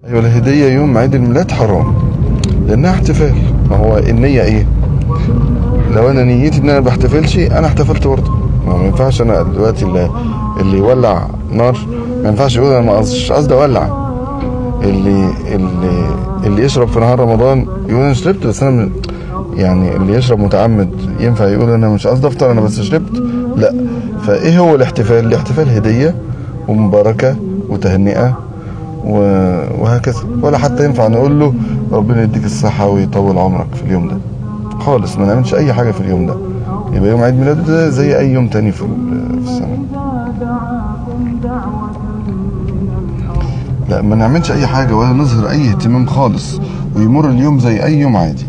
ايوه الهديه يوم عيد الميلاد حرام لانها احتفال ما هو النيه ايه لو انا نيتي ان انا بحتفلش انا احتفلت برضه ما ما ينفعش انا دلوقتي اللي, اللي يولع نار ما ينفعش يقول انا ما قصدش قصدي اولع اللي اللي اللي يشرب في نهار رمضان يقول انا شربت بس انا م- يعني اللي يشرب متعمد ينفع يقول انا مش قصدي افطر انا بس شربت لا فايه هو الاحتفال الاحتفال هديه ومباركه وتهنئه و- وهكذا ولا حتى ينفع نقول له ربنا يديك الصحة ويطول عمرك في اليوم ده خالص ما نعملش أي حاجة في اليوم ده يبقى يوم عيد ميلاده ده زي أي يوم تاني في ال- في السنة لا ما نعملش أي حاجة ولا نظهر أي اهتمام خالص ويمر اليوم زي أي يوم عادي